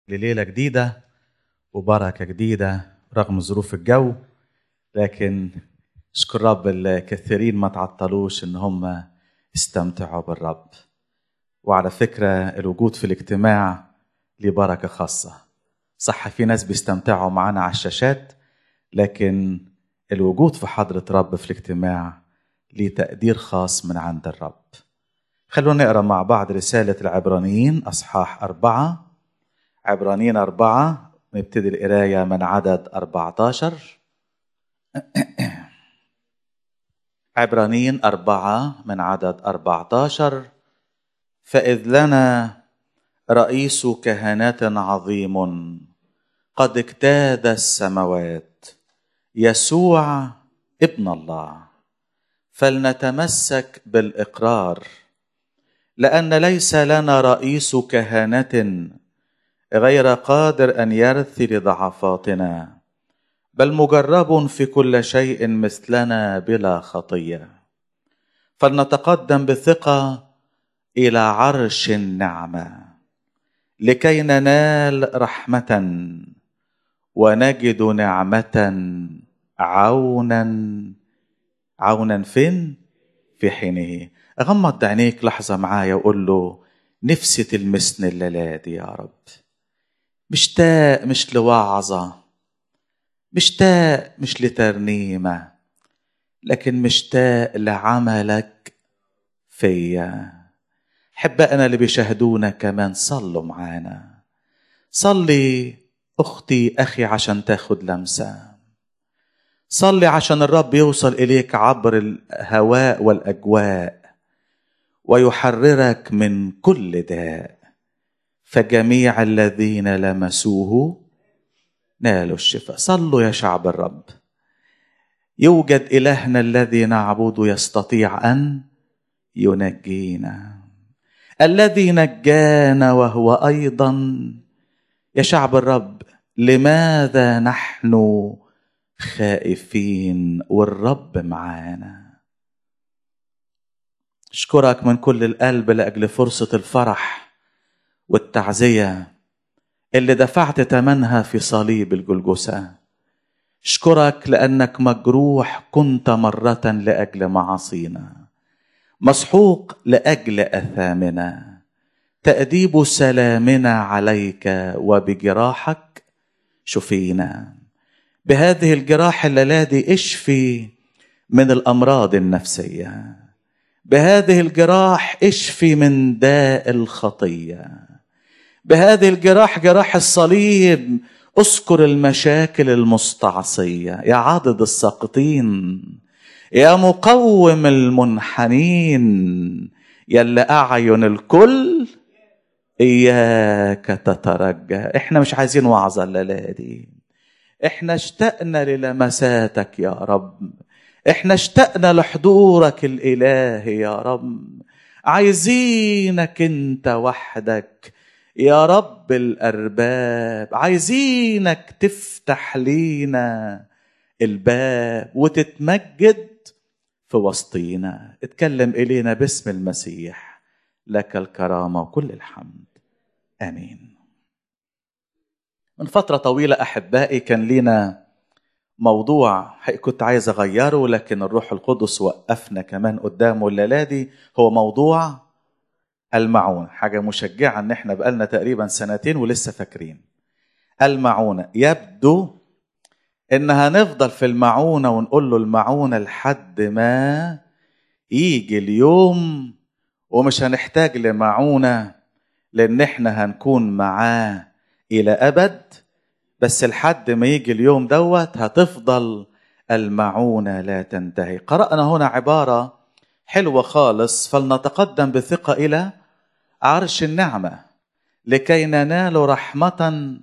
لليلة جديدة وبركة جديدة رغم ظروف الجو لكن اشكر رب الكثيرين ما تعطلوش ان هم استمتعوا بالرب وعلى فكرة الوجود في الاجتماع ليه بركة خاصة صح في ناس بيستمتعوا معانا على الشاشات لكن الوجود في حضرة رب في الاجتماع ليه تقدير خاص من عند الرب خلونا نقرا مع بعض رسالة العبرانيين أصحاح أربعة عبرانيين أربعة نبتدي القراية من عدد 14 عبرانيين أربعة من عدد 14 فإذ لنا رئيس كهنة عظيم قد اجتاز السماوات يسوع ابن الله فلنتمسك بالإقرار لأن ليس لنا رئيس كهنة غير قادر أن يرثي لضعفاتنا بل مجرب في كل شيء مثلنا بلا خطية فلنتقدم بثقة إلى عرش النعمة لكي ننال رحمة ونجد نعمة عونا عونا فين؟ في حينه غمض عينيك لحظة معايا وقول له نفسي تلمسني الليلة دي يا رب مشتاق مش لوعظة مشتاق مش لترنيمة لكن مشتاق لعملك فيا حبائنا اللي بيشاهدونا كمان صلوا معانا صلي أختي أخي عشان تاخد لمسة صلي عشان الرب يوصل إليك عبر الهواء والأجواء ويحررك من كل داء فجميع الذين لمسوه نالوا الشفاء صلوا يا شعب الرب يوجد إلهنا الذي نعبده يستطيع أن ينجينا الذي نجانا وهو أيضا يا شعب الرب لماذا نحن خائفين والرب معانا اشكرك من كل القلب لاجل فرصه الفرح والتعزيه اللي دفعت ثمنها في صليب الجلجسه اشكرك لانك مجروح كنت مره لاجل معاصينا مسحوق لاجل اثامنا تاديب سلامنا عليك وبجراحك شفينا بهذه الجراح الليله دي اشفي من الامراض النفسيه بهذه الجراح اشفي من داء الخطيه بهذه الجراح جراح الصليب اذكر المشاكل المستعصيه يا عاضد الساقطين يا مقوم المنحنين يا اللي اعين الكل اياك تترجى احنا مش عايزين وعظه الليله دي احنا اشتقنا للمساتك يا رب احنا اشتقنا لحضورك الالهي يا رب عايزينك انت وحدك يا رب الارباب عايزينك تفتح لينا الباب وتتمجد في وسطينا اتكلم الينا باسم المسيح لك الكرامه وكل الحمد امين من فتره طويله احبائي كان لينا موضوع كنت عايز اغيره لكن الروح القدس وقفنا كمان قدامه الليله دي هو موضوع المعونه حاجه مشجعه ان احنا بقالنا تقريبا سنتين ولسه فاكرين المعونه يبدو ان هنفضل في المعونه ونقول له المعونه لحد ما يجي اليوم ومش هنحتاج لمعونه لان احنا هنكون معاه الى ابد بس لحد ما يجي اليوم دوت هتفضل المعونه لا تنتهي قرانا هنا عباره حلوه خالص فلنتقدم بثقه الى عرش النعمه لكي ننال رحمه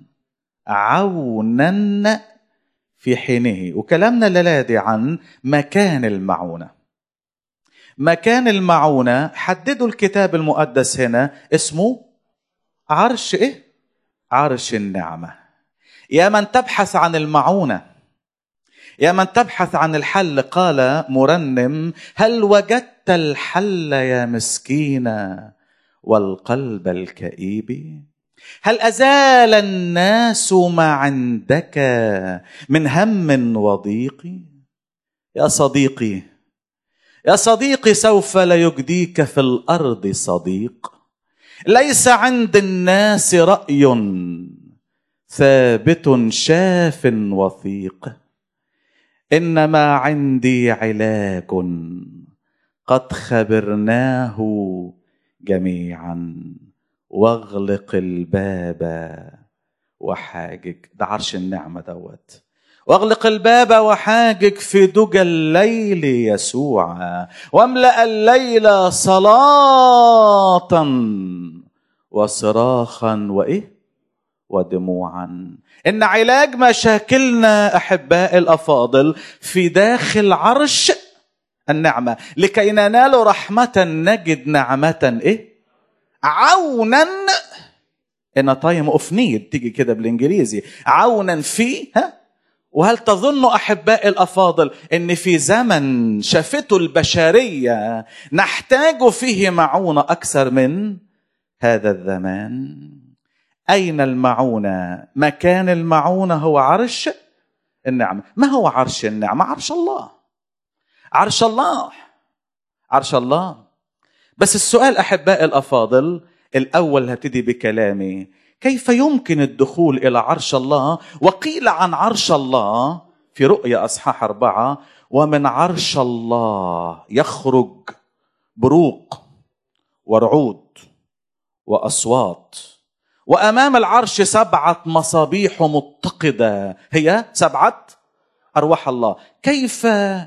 عونا في حينه وكلامنا الليله دي عن مكان المعونه مكان المعونه حددوا الكتاب المقدس هنا اسمه عرش ايه عرش النعمه يا من تبحث عن المعونه يا من تبحث عن الحل قال مرنم هل وجدت الحل يا مسكينه والقلب الكئيب هل أزال الناس ما عندك من هم وضيق يا صديقي يا صديقي سوف لا يجديك في الأرض صديق ليس عند الناس رأي ثابت شاف وثيق انما عندي علاج قد خبرناه جميعا واغلق الباب وحاجج ده عرش النعمه دوت واغلق الباب وحاجج في دجى الليل يسوع واملا الليل صلاه وصراخا وايه ودموعا ان علاج مشاكلنا احباء الافاضل في داخل عرش النعمه لكي ننال رحمه نجد نعمه ايه عونا ان تايم اوف نيد تيجي كده بالانجليزي عونا في ها وهل تظن احباء الافاضل ان في زمن شافته البشريه نحتاج فيه معونه اكثر من هذا الزمان أين المعونة؟ مكان المعونة هو عرش النعمة ما هو عرش النعمة؟ عرش الله عرش الله عرش الله بس السؤال أحباء الأفاضل الأول هبتدي بكلامي كيف يمكن الدخول إلى عرش الله وقيل عن عرش الله في رؤيا أصحاح أربعة ومن عرش الله يخرج بروق ورعود وأصوات وامام العرش سبعه مصابيح متقده هي سبعه ارواح الله كيف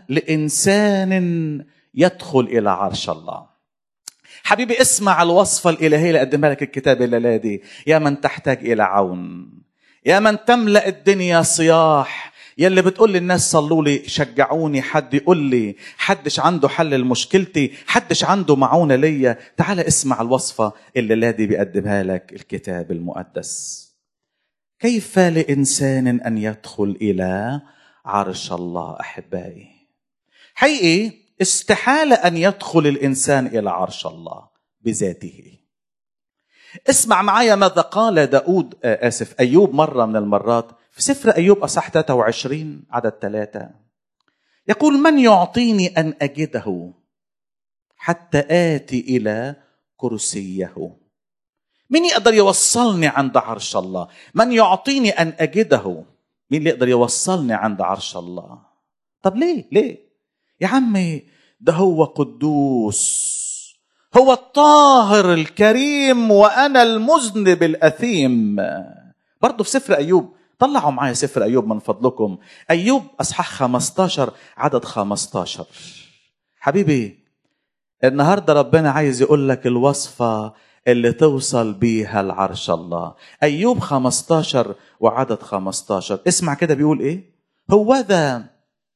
لانسان يدخل الى عرش الله حبيبي اسمع الوصفه الالهيه اللي قدمها لك الكتاب الليله دي يا من تحتاج الى عون يا من تملا الدنيا صياح يلي بتقول للناس صلوا لي شجعوني حد يقول لي حدش عنده حل لمشكلتي حدش عنده معونة ليا تعال اسمع الوصفة اللي الذي بيقدمها لك الكتاب المقدس كيف لإنسان أن يدخل إلى عرش الله أحبائي حقيقي استحالة أن يدخل الإنسان إلى عرش الله بذاته اسمع معايا ماذا قال داود آسف أيوب مرة من المرات في سفر أيوب أصح 23 عدد ثلاثة يقول من يعطيني أن أجده حتى آتي إلى كرسيه مين يقدر يوصلني عند عرش الله من يعطيني أن أجده مين اللي يقدر يوصلني عند عرش الله طب ليه ليه يا عمي ده هو قدوس هو الطاهر الكريم وأنا المذنب الأثيم برضه في سفر أيوب طلعوا معايا سفر أيوب من فضلكم أيوب أصحاح 15 عدد 15 حبيبي النهارده ربنا عايز يقول لك الوصفة اللي توصل بيها لعرش الله أيوب 15 وعدد 15 اسمع كده بيقول إيه هوذا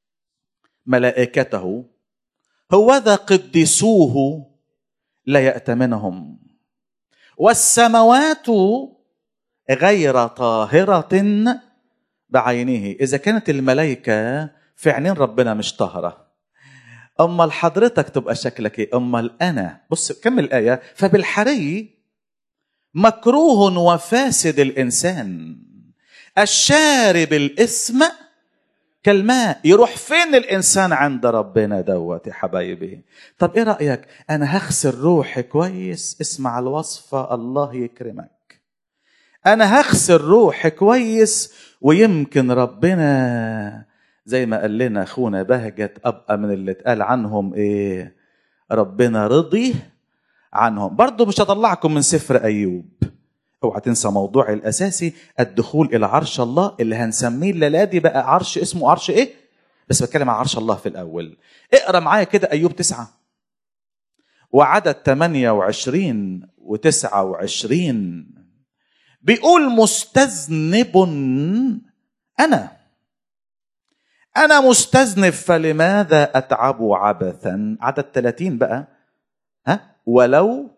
ملائكته هوذا قدسوه لا يأتمنهم والسماوات غير طاهرة بعينه إذا كانت الملائكة في عينين ربنا مش طاهرة أمال حضرتك تبقى شكلك إيه أمال أنا بص كمل الآية فبالحري مكروه وفاسد الإنسان الشارب الإثم كالماء يروح فين الإنسان عند ربنا دوت يا حبايبي طب إيه رأيك أنا هغسل روحي كويس اسمع الوصفة الله يكرمك انا هغسل روحي كويس ويمكن ربنا زي ما قال لنا اخونا بهجت ابقى من اللي اتقال عنهم ايه ربنا رضي عنهم برضه مش هطلعكم من سفر ايوب اوعى تنسى موضوعي الاساسي الدخول الى عرش الله اللي هنسميه الليله دي بقى عرش اسمه عرش ايه بس بتكلم عن عرش الله في الاول اقرا معايا كده ايوب تسعة وعدد 28 و29 بيقول مستذنب انا انا مستذنب فلماذا اتعب عبثا عدد 30 بقى ها ولو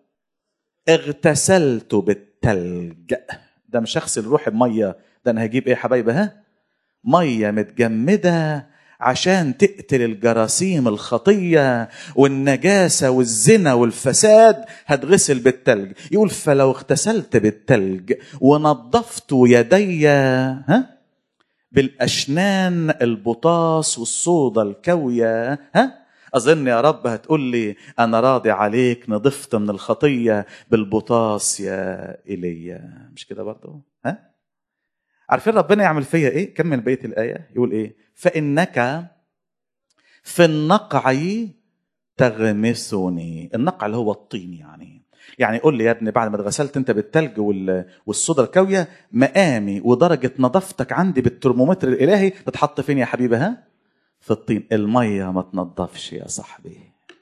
اغتسلت بالتلج ده مش هغسل روحي بميه ده انا هجيب ايه يا حبايبي ها ميه متجمده عشان تقتل الجراثيم الخطية والنجاسة والزنا والفساد هتغسل بالتلج يقول فلو اغتسلت بالتلج ونظفت يدي ها بالأشنان البطاس والصودا الكوية ها أظن يا رب هتقول لي أنا راضي عليك نضفت من الخطية بالبطاس يا إيليا مش كده برضه ها عارفين ربنا يعمل فيا ايه كمل بقيه الايه يقول ايه فانك في النقع تغمسني النقع اللي هو الطين يعني يعني قول لي يا ابني بعد ما اتغسلت انت بالتلج والصودا الكاويه مقامي ودرجه نظافتك عندي بالترمومتر الالهي تتحط فين يا حبيبي ها في الطين الميه ما تنضفش يا صاحبي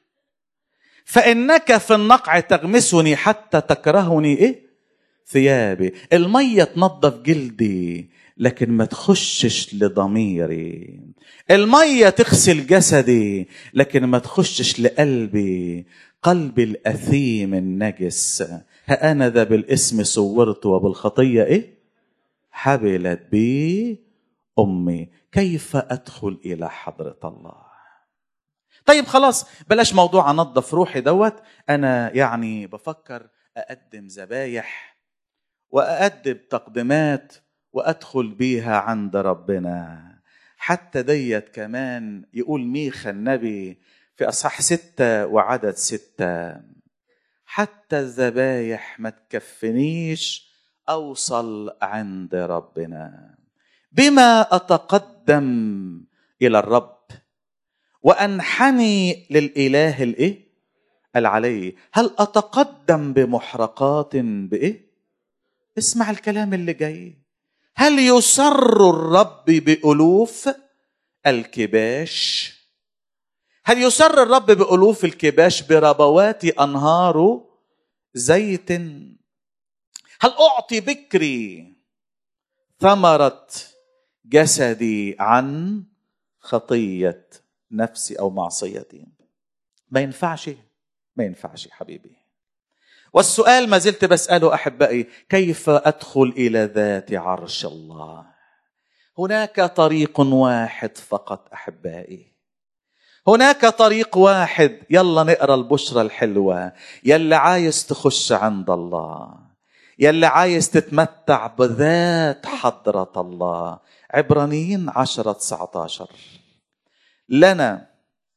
فانك في النقع تغمسني حتى تكرهني ايه ثيابي المية تنظف جلدي لكن ما تخشش لضميري المية تغسل جسدي لكن ما تخشش لقلبي قلبي الأثيم النجس ها أنا ذا بالاسم صورت وبالخطية إيه حبلت بي أمي كيف أدخل إلى حضرة الله طيب خلاص بلاش موضوع أنظف روحي دوت أنا يعني بفكر أقدم ذبايح واقدم تقدمات وادخل بيها عند ربنا حتى ديت كمان يقول ميخا النبي في اصحاح ستة وعدد ستة حتى الذبايح ما تكفنيش اوصل عند ربنا بما اتقدم الى الرب وانحني للاله الايه العلي هل اتقدم بمحرقات بايه اسمع الكلام اللي جاي هل يسر الرب بألوف الكباش هل يسر الرب بألوف الكباش بربوات أنهار زيت هل أعطي بكري ثمرة جسدي عن خطية نفسي أو معصيتي ما ينفعش ما ينفعش حبيبي والسؤال ما زلت بسأله أحبائي كيف أدخل إلى ذات عرش الله هناك طريق واحد فقط أحبائي هناك طريق واحد يلا نقرا البشرى الحلوة يلا عايز تخش عند الله يلا عايز تتمتع بذات حضرة الله عبرانيين عشرة 19 لنا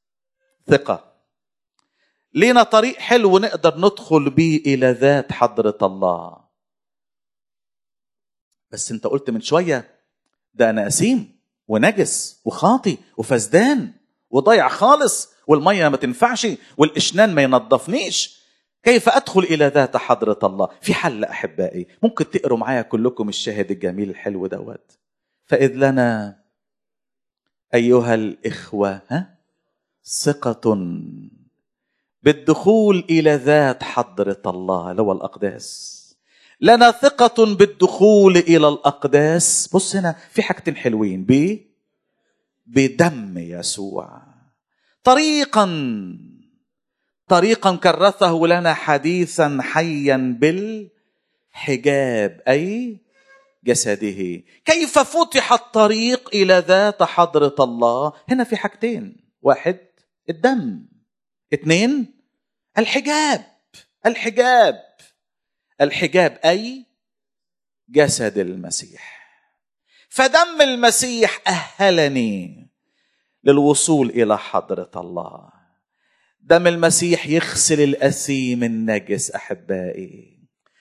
ثقة لينا طريق حلو نقدر ندخل بيه الى ذات حضره الله بس انت قلت من شويه ده انا اسيم ونجس وخاطي وفسدان وضيع خالص والميه ما تنفعش والاشنان ما ينظفنيش كيف ادخل الى ذات حضره الله في حل احبائي ممكن تقروا معايا كلكم الشاهد الجميل الحلو دوت فاذ لنا ايها الاخوه ها ثقه بالدخول الى ذات حضره الله اللي هو الاقداس لنا ثقة بالدخول إلى الأقداس بص هنا في حاجتين حلوين ب بدم يسوع طريقا طريقا كرثه لنا حديثا حيا بالحجاب أي جسده كيف فتح الطريق إلى ذات حضرة الله هنا في حاجتين واحد الدم اثنين الحجاب الحجاب الحجاب اي جسد المسيح فدم المسيح اهلني للوصول الى حضره الله دم المسيح يغسل الاثيم النجس احبائي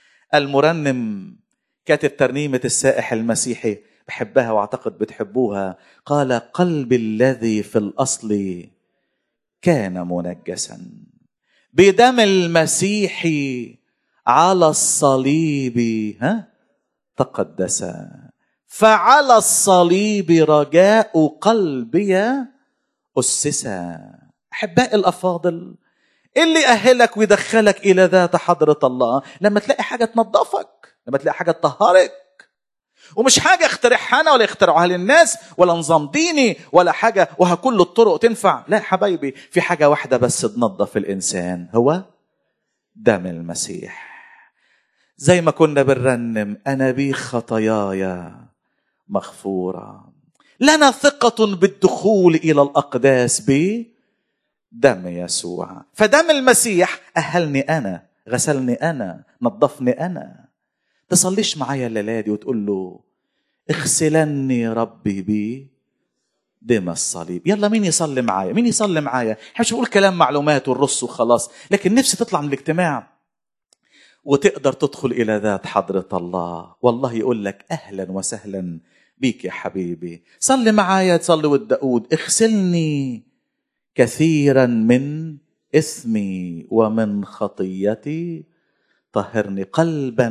المرنم كاتب ترنيمه السائح المسيحي بحبها واعتقد بتحبوها قال قلبي الذي في الاصل كان منجسا بدم المسيح على الصليب ها تقدس فعلى الصليب رجاء قلبي أسس أحبائي الأفاضل اللي أهلك ويدخلك إلى ذات حضرة الله لما تلاقي حاجة تنظفك لما تلاقي حاجة تطهرك ومش حاجة اخترعها أنا ولا يخترعوها للناس ولا نظام ديني ولا حاجة وهكل الطرق تنفع لا حبايبي في حاجة واحدة بس تنظف الإنسان هو دم المسيح زي ما كنا بنرنم أنا بي خطاياي مغفورة لنا ثقة بالدخول إلى الأقداس بدم يسوع فدم المسيح أهلني أنا غسلني أنا نظفني أنا تصليش معايا الليلة دي وتقول له اغسلني ربي بي دم الصليب يلا مين يصلي معايا مين يصلي معايا احنا مش بقول كلام معلومات والرص وخلاص لكن نفسي تطلع من الاجتماع وتقدر تدخل الى ذات حضره الله والله يقول لك اهلا وسهلا بيك يا حبيبي صلي معايا تصلي والداود اغسلني كثيرا من اثمي ومن خطيتي طهرني قلبا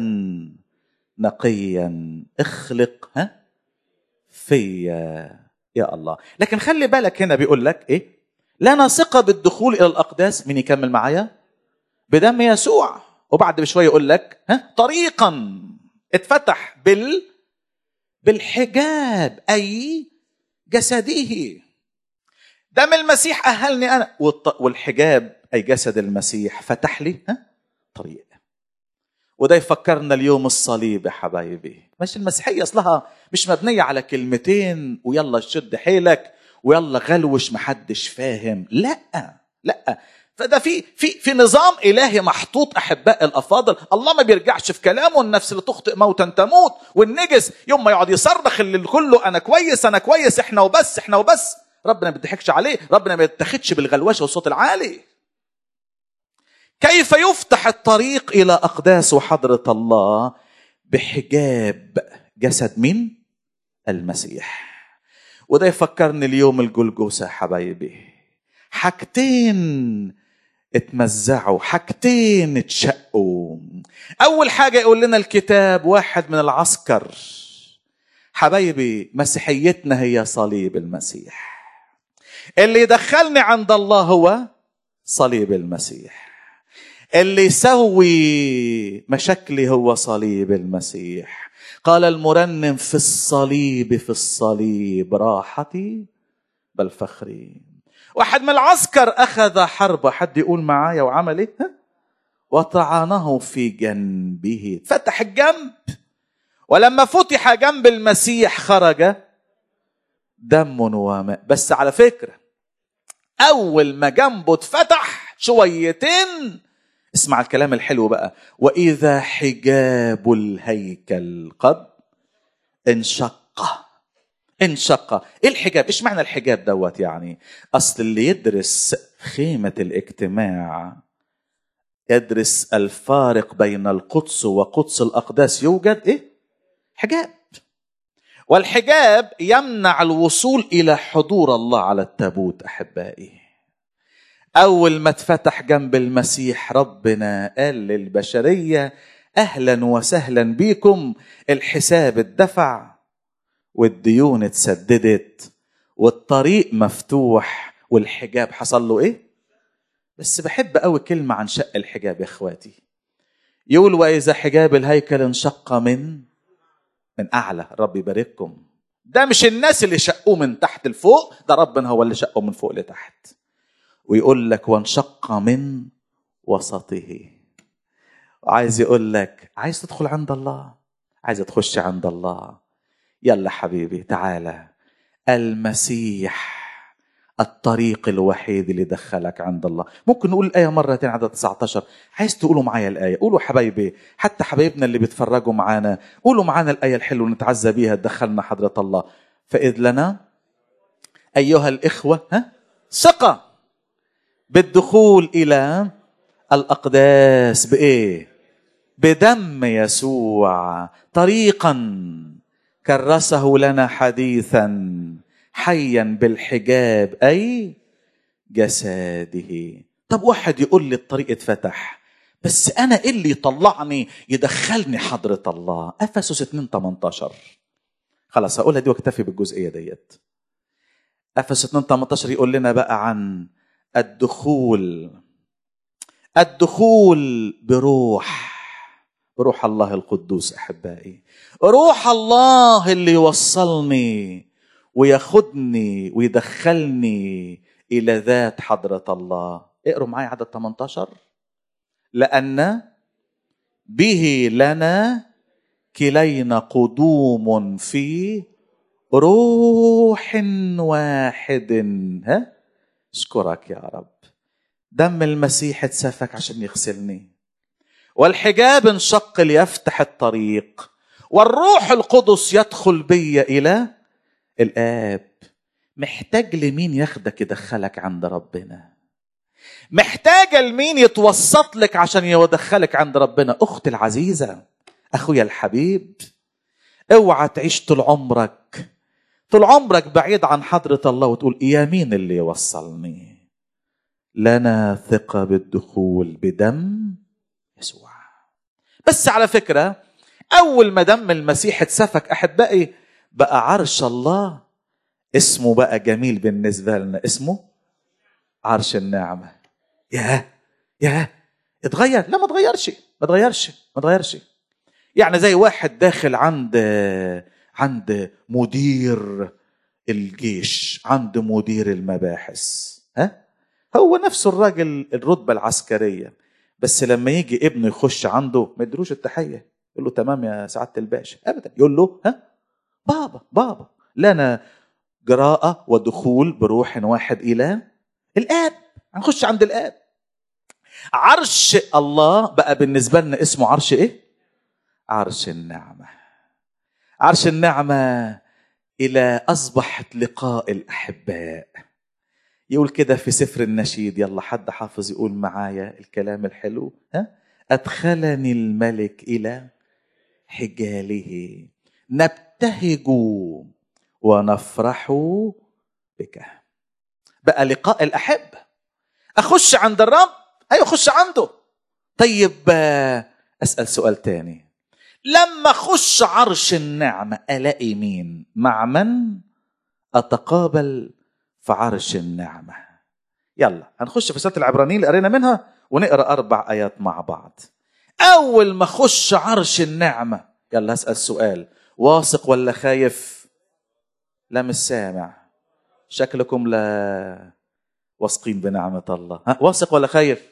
نقيا اخلق ها فيا يا الله لكن خلي بالك هنا بيقول لك ايه لنا ثقة بالدخول إلى الأقداس مين يكمل معايا بدم يسوع وبعد بشوية يقول لك ها طريقا اتفتح بال بالحجاب أي جسده دم المسيح أهلني أنا والحجاب أي جسد المسيح فتح لي ها طريق وده يفكرنا اليوم الصليب يا حبايبي مش المسيحية أصلها مش مبنية على كلمتين ويلا شد حيلك ويلا غلوش محدش فاهم لا لا فده في في في نظام الهي محطوط احباء الافاضل الله ما بيرجعش في كلامه النفس اللي تخطئ موتا تموت والنجس يوم ما يقعد يصرخ اللي كله انا كويس انا كويس احنا وبس احنا وبس ربنا ما بيضحكش عليه ربنا ما يتخدش بالغلوشه والصوت العالي كيف يفتح الطريق الى اقداس وحضره الله بحجاب جسد مين المسيح وده يفكرني اليوم الجلجوسة حبايبي حاجتين اتمزعوا حاجتين اتشقوا اول حاجة يقول لنا الكتاب واحد من العسكر حبايبي مسيحيتنا هي صليب المسيح اللي يدخلني عند الله هو صليب المسيح اللي يسوي مشاكلي هو صليب المسيح قال المرنم في الصليب في الصليب راحتي بل فخري واحد من العسكر اخذ حربه حد يقول معايا وعمل ايه وطعنه في جنبه فتح الجنب ولما فتح جنب المسيح خرج دم وماء بس على فكره اول ما جنبه اتفتح شويتين اسمع الكلام الحلو بقى واذا حجاب الهيكل قد انشق انشق ايه الحجاب ايش معنى الحجاب دوت يعني اصل اللي يدرس خيمه الاجتماع يدرس الفارق بين القدس وقدس الاقداس يوجد ايه حجاب والحجاب يمنع الوصول الى حضور الله على التابوت احبائي اول ما اتفتح جنب المسيح ربنا قال للبشريه اهلا وسهلا بيكم الحساب اتدفع والديون اتسددت والطريق مفتوح والحجاب حصل له ايه بس بحب قوي كلمه عن شق الحجاب يا اخواتي يقول واذا حجاب الهيكل انشق من من اعلى رب يبارككم ده مش الناس اللي شقوه من تحت لفوق ده ربنا هو اللي شقه من فوق لتحت ويقول لك وانشق من وسطه عايز يقول لك عايز تدخل عند الله عايز تخش عند الله يلا حبيبي تعالى المسيح الطريق الوحيد اللي دخلك عند الله ممكن نقول الآية مرة تانية عدد 19 عايز تقولوا معايا الآية قولوا حبايبي حتى حبايبنا اللي بيتفرجوا معانا قولوا معانا الآية الحلوة نتعزى بيها تدخلنا حضرة الله فإذ لنا أيها الإخوة ها ثقة بالدخول الى الاقداس بايه بدم يسوع طريقا كرسه لنا حديثا حيا بالحجاب اي جساده طب واحد يقول لي الطريق اتفتح بس انا ايه اللي يطلعني يدخلني حضره الله افسس 2 18 خلاص هقولها دي واكتفي بالجزئيه ديت افسس 2 18 يقول لنا بقى عن الدخول الدخول بروح بروح الله القدوس احبائي روح الله اللي يوصلني وياخدني ويدخلني الى ذات حضره الله اقروا معايا عدد 18 لان به لنا كلينا قدوم في روح واحد ها اشكرك يا رب دم المسيح اتسفك عشان يغسلني والحجاب انشق ليفتح الطريق والروح القدس يدخل بي الى الاب محتاج لمين ياخدك يدخلك عند ربنا محتاجه لمين يتوسط لك عشان يدخلك عند ربنا اختي العزيزه اخويا الحبيب اوعى تعيش طول عمرك طول عمرك بعيد عن حضرة الله وتقول يا مين اللي يوصلني لنا ثقة بالدخول بدم يسوع بس على فكرة أول ما دم المسيح اتسفك أحبائي بقى عرش الله اسمه بقى جميل بالنسبة لنا اسمه عرش النعمة يا يا اتغير لا ما اتغيرش ما اتغيرش ما اتغيرش يعني زي واحد داخل عند عند مدير الجيش عند مدير المباحث ها هو نفسه الراجل الرتبة العسكرية بس لما يجي ابنه يخش عنده ما يدروش التحية يقول له تمام يا سعادة الباشا أبدا يقول له ها بابا بابا لنا جراءة ودخول بروح واحد إلى الآب هنخش عند الآب عرش الله بقى بالنسبة لنا اسمه عرش إيه؟ عرش النعمة عرش النعمة إلى أصبحت لقاء الأحباء يقول كده في سفر النشيد يلا حد حافظ يقول معايا الكلام الحلو ها أدخلني الملك إلى حجاله نبتهج ونفرح بك بقى لقاء الأحبة أخش عند الرب أيوة أخش عنده طيب أسأل سؤال تاني لما أخش عرش النعمة ألاقي مين مع من أتقابل في عرش النعمة يلا هنخش في سورة العبرانيين اللي قرينا منها ونقرا أربع آيات مع بعض أول ما أخش عرش النعمة يلا هسأل سؤال واثق ولا خايف لا مش سامع شكلكم لا واثقين بنعمة الله ها واثق ولا خايف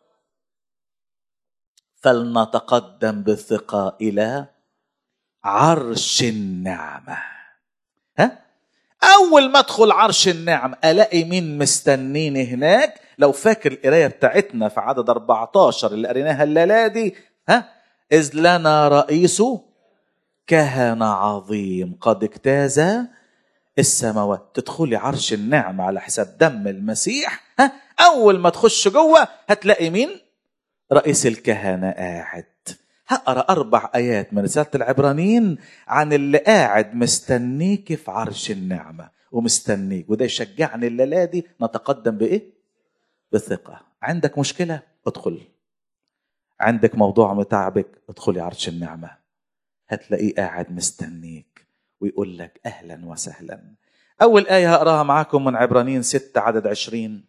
فلنتقدم بالثقة إلى عرش النعمة ها أول ما أدخل عرش النعم ألاقي مين مستنيني هناك لو فاكر القراية بتاعتنا في عدد 14 اللي قريناها الليلة دي ها إذ لنا رئيس كهنة عظيم قد اجتاز السماوات تدخلي عرش النعمة على حساب دم المسيح ها أول ما تخش جوه هتلاقي مين رئيس الكهنة قاعد هقرا اربع ايات من رساله العبرانيين عن اللي قاعد مستنيك في عرش النعمه ومستنيك وده يشجعني الليله دي نتقدم بايه؟ بثقه عندك مشكله ادخل عندك موضوع متعبك ادخلي عرش النعمه هتلاقيه قاعد مستنيك ويقول لك اهلا وسهلا اول ايه هقراها معاكم من عبرانيين ستة عدد عشرين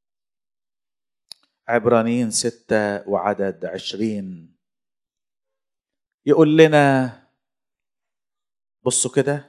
عبرانيين ستة وعدد عشرين يقول لنا بصوا كده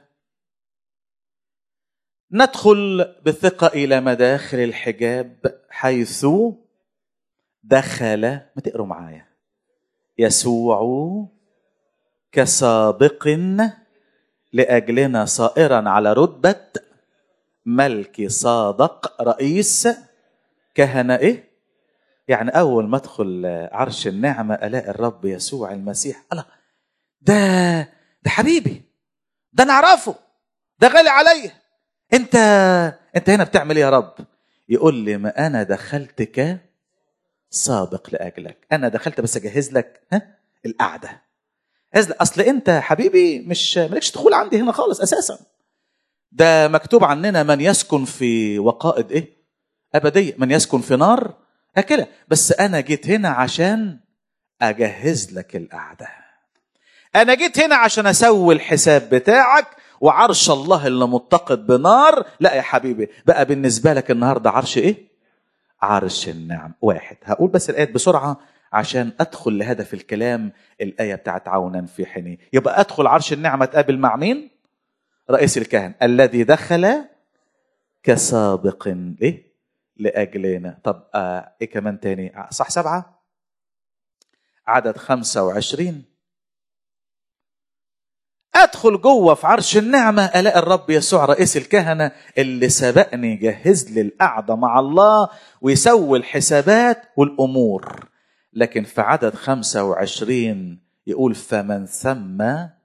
ندخل بثقة إلى مداخل الحجاب حيث دخل ما تقروا معايا يسوع كسابق لأجلنا صائرا على رتبة ملك صادق رئيس كهنة إيه؟ يعني أول ما أدخل عرش النعمة ألاقي الرب يسوع المسيح الله ده ده حبيبي ده انا اعرفه ده غالي عليا انت انت هنا بتعمل ايه يا رب يقول لي ما انا دخلتك سابق لاجلك انا دخلت بس اجهز لك ها القعده اصل انت حبيبي مش مالكش دخول عندي هنا خالص اساسا ده مكتوب عننا من يسكن في وقائد ايه ابديه من يسكن في نار اكله بس انا جيت هنا عشان اجهز لك القعده انا جيت هنا عشان اسوي الحساب بتاعك وعرش الله اللي متقد بنار لا يا حبيبي بقى بالنسبه لك النهارده عرش ايه عرش النعم واحد هقول بس الايات بسرعه عشان ادخل لهدف الكلام الايه بتاعت عونا في حيني يبقى ادخل عرش النعمه اتقابل مع مين رئيس الكهنه الذي دخل كسابق ايه لاجلنا طب آه ايه كمان تاني صح سبعه عدد خمسة وعشرين ادخل جوه في عرش النعمه الاقي الرب يسوع رئيس الكهنه اللي سبقني جهز لي القعده مع الله ويسوي الحسابات والامور لكن في عدد 25 يقول فمن ثم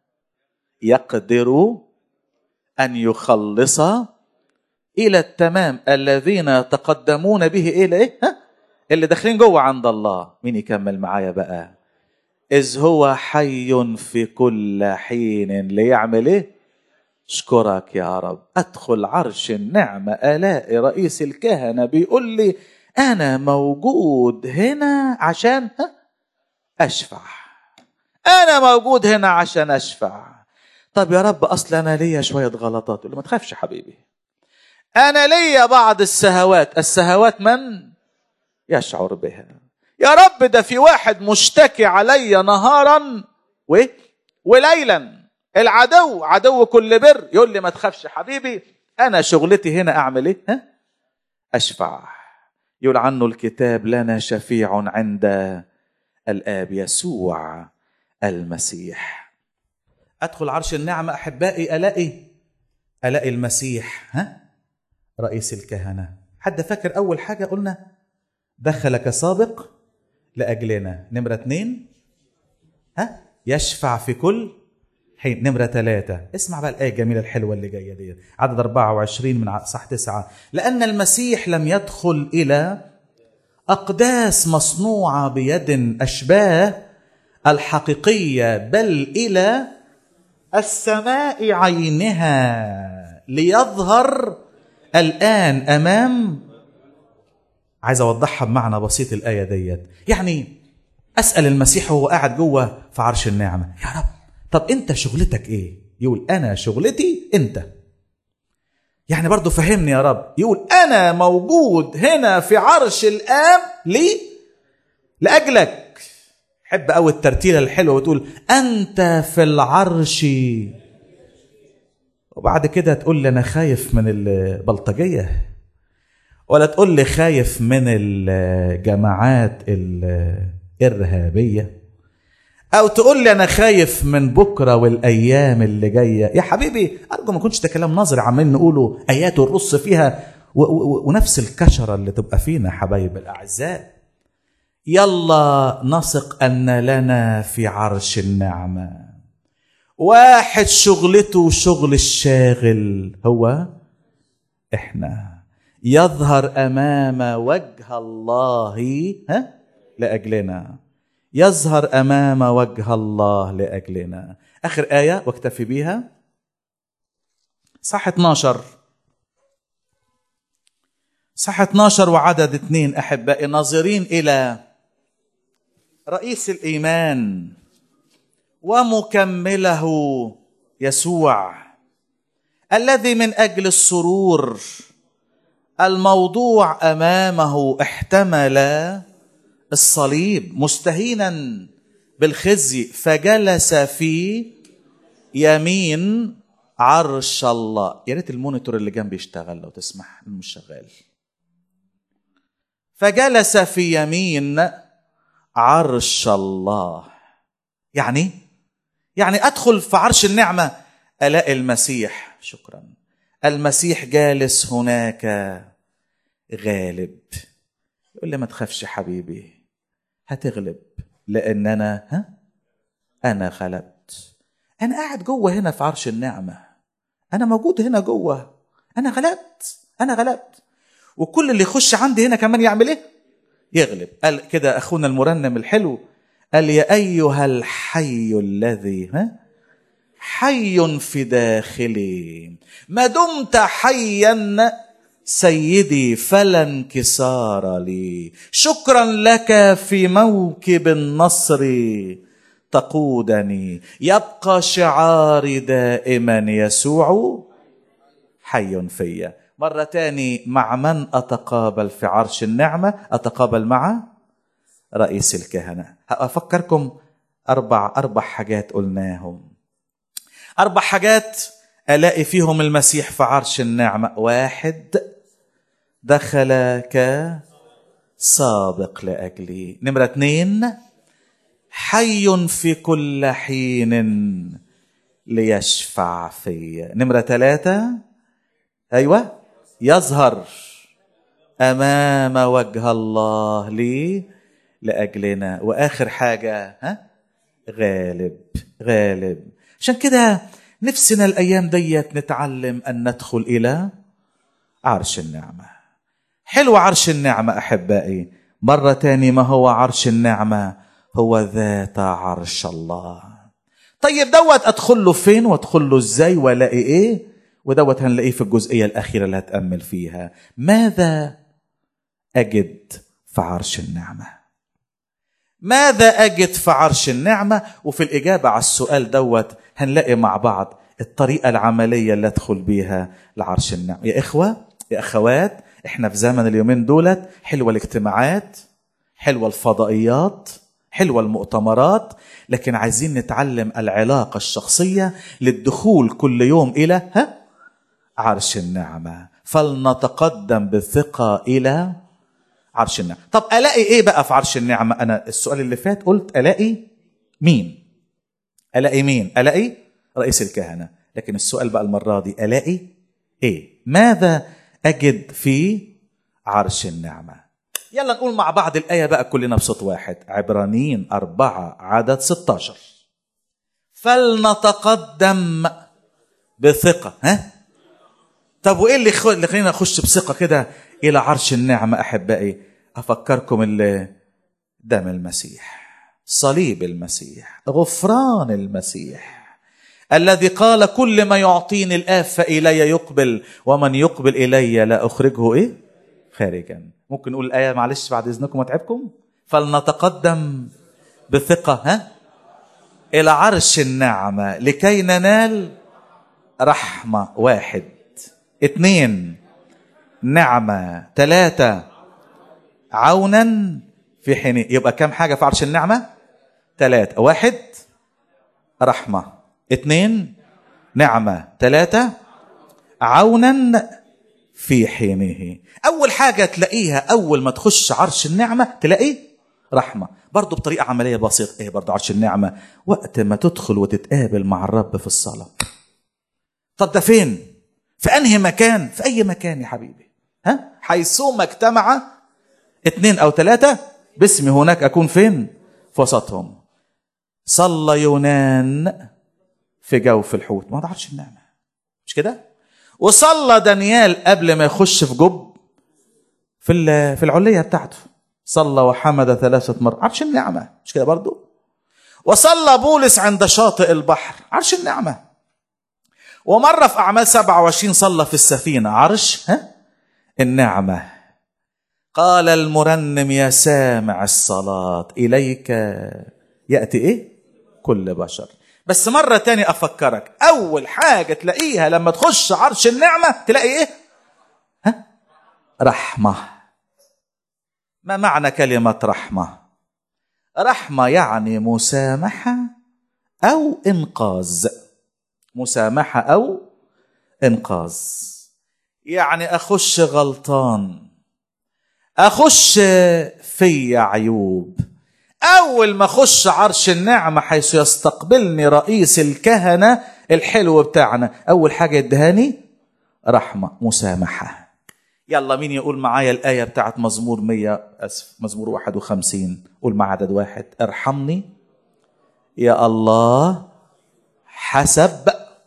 يقدر ان يخلص الى التمام الذين يتقدمون به الى ايه ها؟ اللي داخلين جوه عند الله مين يكمل معايا بقى إذ هو حي في كل حين ليعمل إيه؟ اشكرك يا رب أدخل عرش النعمة ألاقي رئيس الكهنة بيقول لي أنا موجود هنا عشان أشفع أنا موجود هنا عشان أشفع طب يا رب أصل أنا ليا شوية غلطات يقول له ما تخافش حبيبي أنا ليا بعض السهوات السهوات من يشعر بها يا رب ده في واحد مشتكي علي نهارا و... وليلا العدو عدو كل بر يقول لي ما تخافش حبيبي انا شغلتي هنا اعمل ايه ها؟ اشفع يقول عنه الكتاب لنا شفيع عند الاب يسوع المسيح ادخل عرش النعمه احبائي الاقي الاقي المسيح ها رئيس الكهنه حد فاكر اول حاجه قلنا دخل كسابق لأجلنا نمرة اتنين ها يشفع في كل حين نمرة ثلاثة اسمع بقى الآية الجميلة الحلوة اللي جاية دي عدد 24 من صح تسعة لأن المسيح لم يدخل إلى أقداس مصنوعة بيد أشباه الحقيقية بل إلى السماء عينها ليظهر الآن أمام عايز اوضحها بمعنى بسيط الايه ديت يعني اسال المسيح وهو قاعد جوه في عرش النعمه يا رب طب انت شغلتك ايه يقول انا شغلتي انت يعني برضو فهمني يا رب يقول انا موجود هنا في عرش الاب ليه لاجلك حب قوي الترتيله الحلوه وتقول انت في العرش وبعد كده تقول لي انا خايف من البلطجيه ولا تقول لي خايف من الجماعات الإرهابية أو تقول لي أنا خايف من بكرة والأيام اللي جاية يا حبيبي أرجو ما كنتش ده كلام نظري عمالين نقوله آيات ونرص فيها و- و- ونفس الكشرة اللي تبقى فينا حبايب الأعزاء يلا نثق أن لنا في عرش النعمة واحد شغلته شغل الشاغل هو احنا يظهر امام وجه الله ها لاجلنا يظهر امام وجه الله لاجلنا اخر ايه واكتفي بيها صح 12 صح 12 وعدد اثنين احبائي ناظرين الى رئيس الايمان ومكمله يسوع الذي من اجل السرور الموضوع امامه احتمل الصليب مستهينا بالخزي فجلس في يمين عرش الله يا ريت المونيتور اللي جنبي يشتغل لو تسمح مش شغال فجلس في يمين عرش الله يعني يعني ادخل في عرش النعمه الاقي المسيح شكرا المسيح جالس هناك غالب يقول لي ما تخافش حبيبي هتغلب لان انا ها انا غلبت انا قاعد جوه هنا في عرش النعمه انا موجود هنا جوه انا غلبت انا غلبت وكل اللي يخش عندي هنا كمان يعمل ايه يغلب قال كده اخونا المرنم الحلو قال يا ايها الحي الذي ها حي في داخلي ما دمت حيا سيدي فلا انكسار لي شكرا لك في موكب النصر تقودني يبقى شعاري دائما يسوع حي فيا مرة تاني مع من أتقابل في عرش النعمة أتقابل مع رئيس الكهنة أفكركم أربع أربع حاجات قلناهم أربع حاجات ألاقي فيهم المسيح في عرش النعمة واحد دخل كسابق لأجلي نمرة اثنين حي في كل حين ليشفع في نمرة ثلاثة أيوة يظهر أمام وجه الله لي لأجلنا وآخر حاجة ها غالب غالب عشان كده نفسنا الأيام ديت نتعلم أن ندخل إلى عرش النعمة حلو عرش النعمة أحبائي مرة تاني ما هو عرش النعمة هو ذات عرش الله طيب دوت أدخل له فين وأدخل له إزاي وألاقي إيه ودوت هنلاقيه في الجزئية الأخيرة اللي هتأمل فيها ماذا أجد في عرش النعمة ماذا أجد في عرش النعمة وفي الإجابة على السؤال دوت هنلاقي مع بعض الطريقة العملية اللي أدخل بيها لعرش النعمة يا إخوة يا أخوات إحنا في زمن اليومين دولت حلوة الاجتماعات حلوة الفضائيات حلوة المؤتمرات لكن عايزين نتعلم العلاقة الشخصية للدخول كل يوم إلى ها عرش النعمة فلنتقدم بثقة إلى عرش النعمة طب ألاقي إيه بقى في عرش النعمة أنا السؤال اللي فات قلت ألاقي مين ألاقي مين ألاقي رئيس الكهنة لكن السؤال بقى المرة دي ألاقي إيه ماذا أجد في عرش النعمة يلا نقول مع بعض الآية بقى كلنا بصوت واحد عبرانيين أربعة عدد 16 فلنتقدم بثقة ها طب وإيه اللي خ- اللي خلينا نخش بثقة كده إلى عرش النعمة أحبائي أفكركم اللي دم المسيح صليب المسيح غفران المسيح الذي قال كل ما يعطيني الآب فإلي يقبل ومن يقبل إلي لا أخرجه إيه خارجا ممكن نقول الآية معلش بعد إذنكم وأتعبكم فلنتقدم بثقة ها إلى عرش النعمة لكي ننال رحمة واحد اثنين نعمة ثلاثة عونا في حين يبقى كم حاجة في عرش النعمة ثلاثة واحد رحمة اثنين نعمة ثلاثة عونا في حينه أول حاجة تلاقيها أول ما تخش عرش النعمة تلاقي رحمة برضو بطريقة عملية بسيطة إيه برضو عرش النعمة وقت ما تدخل وتتقابل مع الرب في الصلاة طب ده فين في أنهي مكان في أي مكان يا حبيبي ها حيثما اجتمع اثنين أو ثلاثة باسمي هناك أكون فين في وسطهم صلى يونان في جوف الحوت ما ده عرش النعمة مش كده وصلى دانيال قبل ما يخش في جب في ال- في العلية بتاعته صلى وحمد ثلاثة مرات عرش النعمة مش كده برضو وصلى بولس عند شاطئ البحر عرش النعمة ومرة في أعمال 27 صلى في السفينة عرش ها النعمة قال المرنم يا سامع الصلاة إليك يأتي إيه كل بشر بس مرة تاني أفكرك أول حاجة تلاقيها لما تخش عرش النعمة تلاقي إيه ها رحمة ما معنى كلمة رحمة رحمة يعني مسامحة أو إنقاذ مسامحة أو إنقاذ يعني أخش غلطان أخش في عيوب أول ما أخش عرش النعمة حيث يستقبلني رئيس الكهنة الحلو بتاعنا أول حاجة يدهاني رحمة مسامحة يلا مين يقول معايا الآية بتاعت مزمور مية أسف مزمور واحد وخمسين قول مع عدد واحد ارحمني يا الله حسب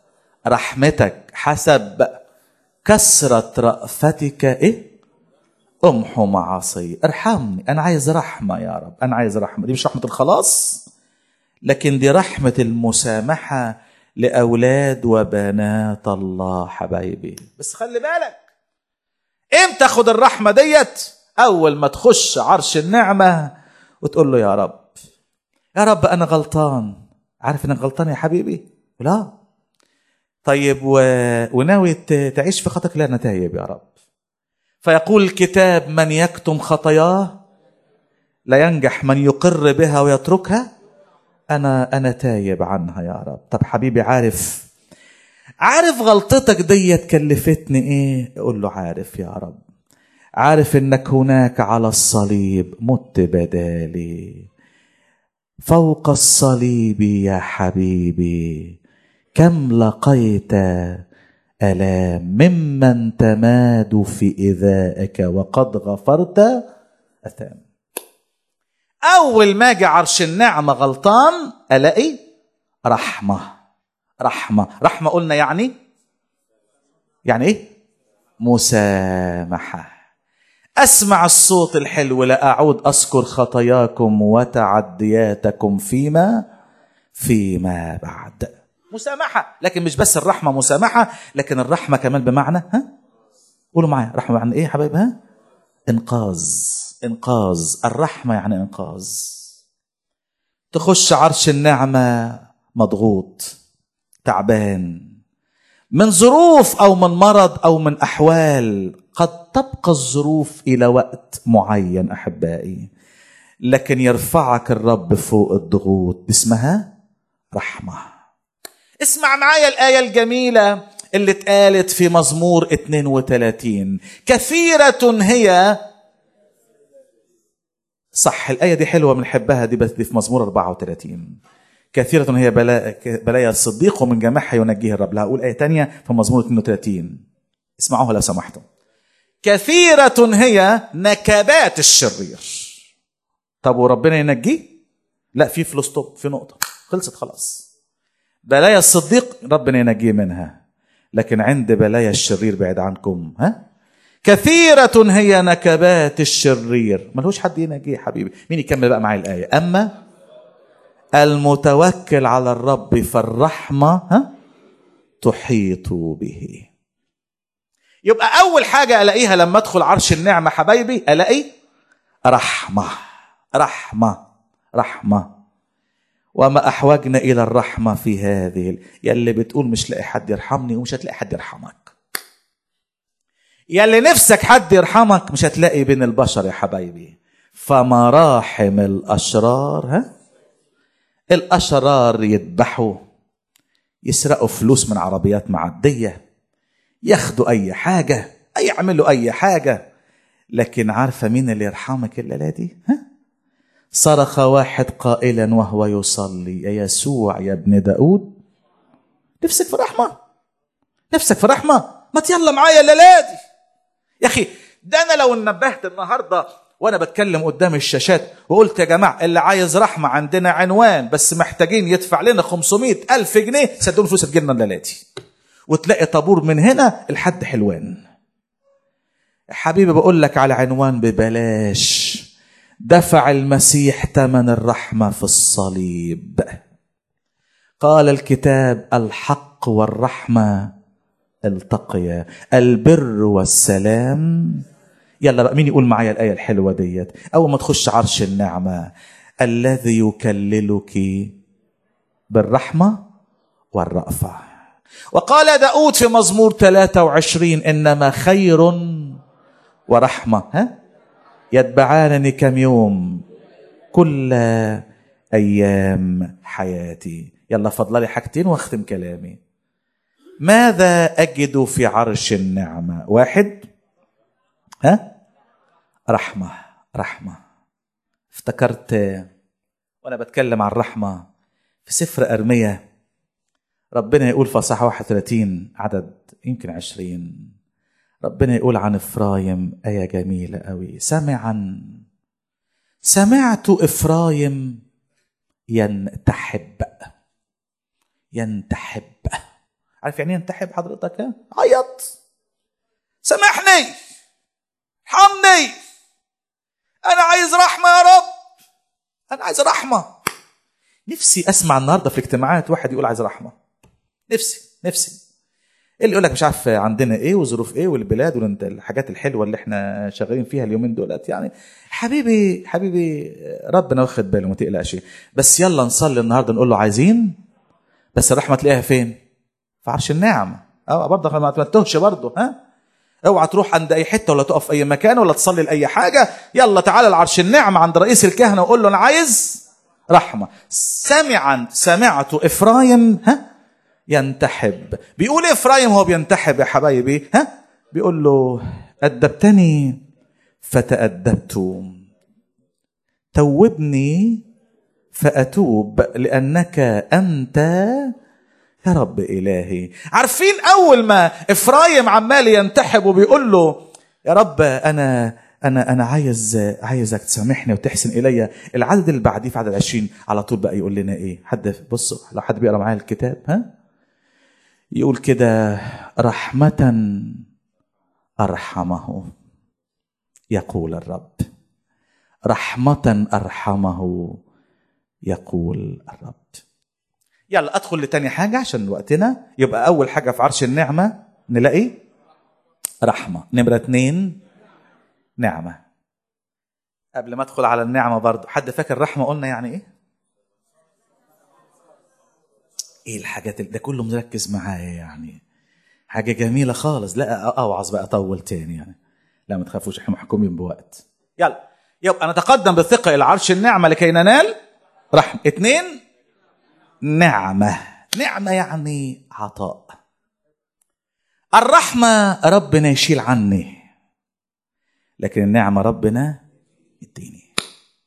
رحمتك حسب كثرة رأفتك إيه امحو معاصي ارحمني انا عايز رحمه يا رب انا عايز رحمه دي مش رحمه الخلاص لكن دي رحمه المسامحه لاولاد وبنات الله حبايبي بس خلي بالك امتى خد الرحمه ديت اول ما تخش عرش النعمه وتقول له يا رب يا رب انا غلطان عارف انك غلطان يا حبيبي لا طيب و... وناوي ت- تعيش في خطأك لا انا تايب يا رب فيقول الكتاب من يكتم خطاياه لا ينجح من يقر بها ويتركها انا انا تايب عنها يا رب طب حبيبي عارف عارف غلطتك ديت كلفتني ايه اقول له عارف يا رب عارف انك هناك على الصليب مت بدالي فوق الصليب يا حبيبي كم لقيت الام ممن تماد في ايذائك وقد غفرت اثام اول ما اجي عرش النعمه غلطان الاقي رحمه رحمه رحمه قلنا يعني يعني ايه مسامحه اسمع الصوت الحلو لا اعود اذكر خطاياكم وتعدياتكم فيما فيما بعد مسامحه لكن مش بس الرحمه مسامحه لكن الرحمه كمان بمعنى ها قولوا معايا رحمه بمعنى ايه يا حبايبي ها انقاذ انقاذ الرحمه يعني انقاذ تخش عرش النعمه مضغوط تعبان من ظروف او من مرض او من احوال قد تبقى الظروف الى وقت معين احبائي لكن يرفعك الرب فوق الضغوط اسمها رحمه اسمع معايا الايه الجميله اللي اتقالت في مزمور 32 كثيره هي صح الآية دي حلوة بنحبها دي بس دي في مزمور 34 كثيرة هي بلا... بلايا الصديق ومن جميعها ينجيه الرب لا أقول آية تانية في مزمور 32 اسمعوها لو سمحتم كثيرة هي نكبات الشرير طب وربنا ينجيه لا في فلوس توب في نقطة خلصت خلاص بلايا الصديق ربنا ينجيه منها لكن عند بلايا الشرير بعد عنكم ها كثيرة هي نكبات الشرير ملهوش حد ينجيه حبيبي مين يكمل بقى معايا الآية أما المتوكل على الرب فالرحمة ها تحيط به يبقى أول حاجة ألاقيها لما أدخل عرش النعمة حبايبي ألاقي رحمة رحمة رحمة وما أحوجنا إلى الرحمة في هذه يلي بتقول مش لاقي حد يرحمني ومش هتلاقي حد يرحمك يلي نفسك حد يرحمك مش هتلاقي بين البشر يا حبايبي فمراحم الأشرار ها الأشرار يذبحوا يسرقوا فلوس من عربيات معدية ياخدوا أي حاجة يعملوا أي حاجة لكن عارفة مين اللي يرحمك الليلة دي؟ ها؟ صرخ واحد قائلا وهو يصلي يا يسوع يا ابن داود نفسك في رحمة نفسك في رحمة ما يلا معايا الليلة دي يا أخي ده أنا لو انبهت النهاردة وانا بتكلم قدام الشاشات وقلت يا جماعه اللي عايز رحمه عندنا عنوان بس محتاجين يدفع لنا 500 الف جنيه صدقوني فلوس تجيلنا الليلاتي وتلاقي طابور من هنا لحد حلوان حبيبي بقول لك على عنوان ببلاش دفع المسيح ثمن الرحمه في الصليب قال الكتاب الحق والرحمه التقيا البر والسلام يلا بقى مين يقول معايا الآية الحلوة ديت أول ما تخش عرش النعمة الذي يكللك بالرحمة والرأفة وقال داود في مزمور 23 إنما خير ورحمة ها يتبعانني كم يوم كل أيام حياتي يلا فضلي حاجتين واختم كلامي ماذا أجد في عرش النعمة واحد ها رحمة رحمة افتكرت وأنا بتكلم عن الرحمة في سفر أرمية ربنا يقول في صح 31 عدد يمكن 20 ربنا يقول عن إفرايم آية جميلة قوي سمعا سمعت إفرايم ينتحب ينتحب عارف يعني ينتحب حضرتك عيط سامحني ارحمني انا عايز رحمه يا رب انا عايز رحمه نفسي اسمع النهارده في الاجتماعات واحد يقول عايز رحمه نفسي نفسي اللي يقول لك مش عارف عندنا ايه وظروف ايه والبلاد والحاجات الحلوه اللي احنا شغالين فيها اليومين دولت يعني حبيبي حبيبي ربنا واخد باله ما تقلقش بس يلا نصلي النهارده نقول له عايزين بس الرحمه تلاقيها فين؟ في عرش النعمه اه برضه ما تتهش برضه ها اوعى تروح عند اي حته ولا تقف في اي مكان ولا تصلي لاي حاجه يلا تعالى العرش النعمه عند رئيس الكهنه وقول له انا عايز رحمه سمعا سمعت افرايم ها ينتحب بيقول افرايم هو بينتحب يا حبايبي ها بيقول له ادبتني فتادبت توبني فاتوب لانك انت يا رب إلهي عارفين أول ما إفرايم عمال ينتحب وبيقول له يا رب أنا أنا أنا عايز عايزك تسامحني وتحسن إلي العدد اللي بعديه في عدد 20 على طول بقى يقول لنا إيه حد بصوا لو حد بيقرا معايا الكتاب ها يقول كده رحمة أرحمه يقول الرب رحمة أرحمه يقول الرب يلا ادخل لتاني حاجة عشان وقتنا يبقى أول حاجة في عرش النعمة نلاقي رحمة نمرة اتنين نعمة قبل ما ادخل على النعمة برضو حد فاكر رحمة قلنا يعني ايه ايه الحاجات اللي ده كله مركز معايا يعني حاجة جميلة خالص لا اوعظ بقى اطول تاني يعني لا ما تخافوش احنا محكومين بوقت يلا يبقى نتقدم بالثقة إلى عرش النعمة لكي ننال رحمة اثنين نعمة نعمة يعني عطاء الرحمة ربنا يشيل عني لكن النعمة ربنا يديني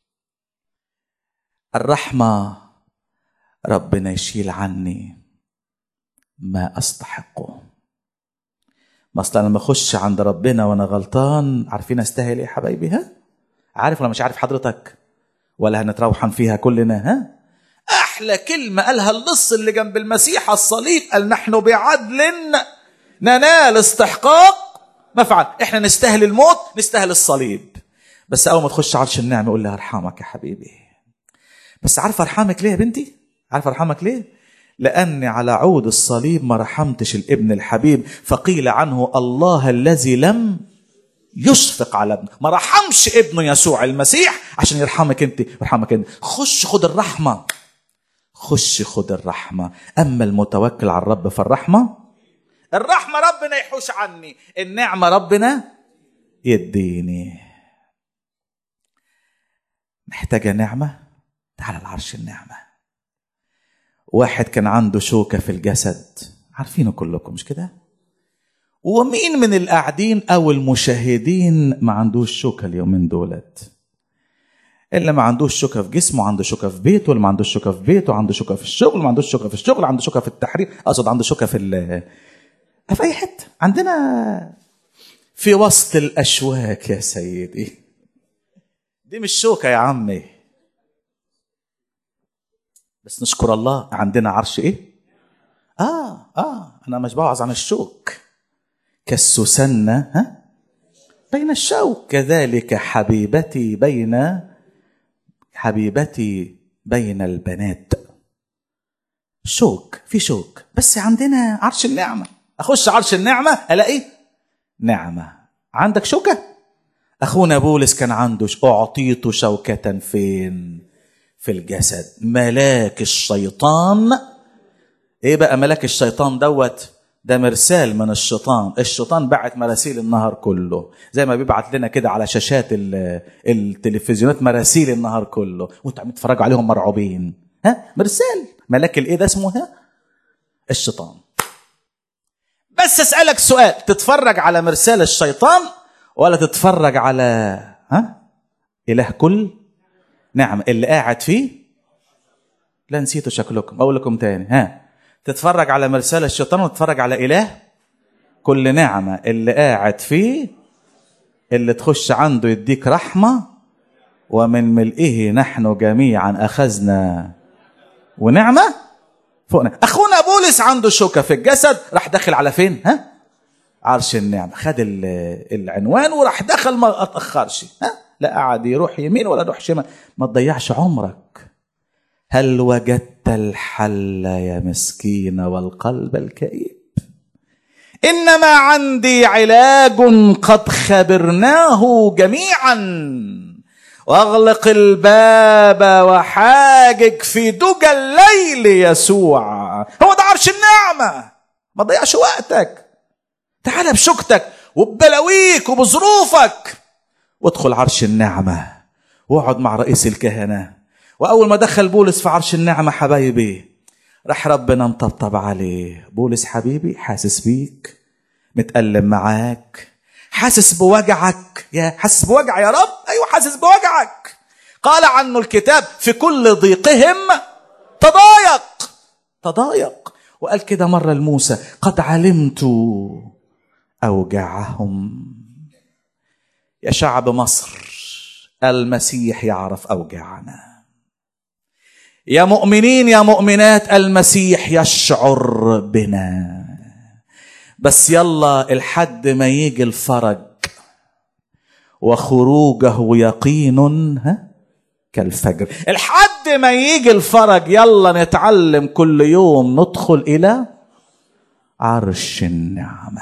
الرحمة ربنا يشيل عني ما أستحقه ما أصل أنا لما أخش عند ربنا وأنا غلطان عارفين أستاهل إيه يا حبايبي ها؟ عارف ولا مش عارف حضرتك؟ ولا هنتروحن فيها كلنا ها؟ أحلى كلمة قالها اللص اللي جنب المسيح على الصليب قال نحن بعدل ننال استحقاق مفعل احنا نستاهل الموت نستاهل الصليب بس اول ما تخش عرش النعمه يقول لها ارحمك يا حبيبي بس عارف ارحمك ليه يا بنتي عارف ارحمك ليه لاني على عود الصليب ما رحمتش الابن الحبيب فقيل عنه الله الذي لم يشفق على ابنه ما رحمش ابنه يسوع المسيح عشان يرحمك انت يرحمك انت خش خد الرحمه خش خد الرحمه اما المتوكل على الرب فالرحمه الرحمة ربنا يحوش عني النعمة ربنا يديني محتاجة نعمة تعال العرش النعمة واحد كان عنده شوكة في الجسد عارفينه كلكم مش كده ومين من القاعدين أو المشاهدين ما عندوش شوكة اليومين دولت اللي ما عندوش شوكة في جسمه عنده شوكة في بيته اللي ما عندوش شوكة في بيته عنده شوكة في الشغل ما عندوش شوكة في الشغل عنده شوكة في التحرير أقصد عنده شوكة في في اي حته عندنا في وسط الاشواك يا سيدي دي مش شوكه يا عمي بس نشكر الله عندنا عرش ايه اه اه انا مش بوعظ عن الشوك كالسوسنة ها بين الشوك كذلك حبيبتي بين حبيبتي بين البنات شوك في شوك بس عندنا عرش النعمه اخش عرش النعمه الاقي نعمه عندك شوكه اخونا بولس كان عنده اعطيت شوكه فين في الجسد ملاك الشيطان ايه بقى ملاك الشيطان دوت ده مرسال من الشيطان الشيطان بعت مراسيل النهار كله زي ما بيبعت لنا كده على شاشات التلفزيونات مراسيل النهار كله وانتوا عم تتفرجوا عليهم مرعوبين ها مرسال ملاك الايه ده اسمه ها الشيطان بس اسالك سؤال تتفرج على مرسال الشيطان ولا تتفرج على ها اله كل نعم اللي قاعد فيه لا نسيتوا شكلكم اقول لكم تاني ها تتفرج على مرسال الشيطان وتتفرج على اله كل نعمه اللي قاعد فيه اللي تخش عنده يديك رحمه ومن ملئه نحن جميعا اخذنا ونعمه فوقنا اخونا بولس عنده شوكه في الجسد راح داخل على فين ها عرش النعمه خد العنوان وراح دخل ما اتاخرش ها لا قعد يروح يمين ولا يروح شمال ما تضيعش عمرك هل وجدت الحل يا مسكين والقلب الكئيب انما عندي علاج قد خبرناه جميعا واغلق الباب وحاجج في دجى الليل يسوع هو ده عرش النعمه ما تضيعش وقتك تعال بشوكتك وببلاويك وبظروفك وادخل عرش النعمه واقعد مع رئيس الكهنه واول ما دخل بولس في عرش النعمه حبايبي راح ربنا مطبطب عليه بولس حبيبي حاسس بيك متألم معاك حاسس بوجعك يا حاسس بوجع يا رب ايوه حاسس بوجعك قال عنه الكتاب في كل ضيقهم تضايق تضايق وقال كده مرة لموسى قد علمت أوجاعهم يا شعب مصر المسيح يعرف أوجاعنا يا مؤمنين يا مؤمنات المسيح يشعر بنا بس يلا الحد ما يجي الفرج وخروجه يقين ها كالفجر الحد ما يجي الفرج يلا نتعلم كل يوم ندخل الى عرش النعمه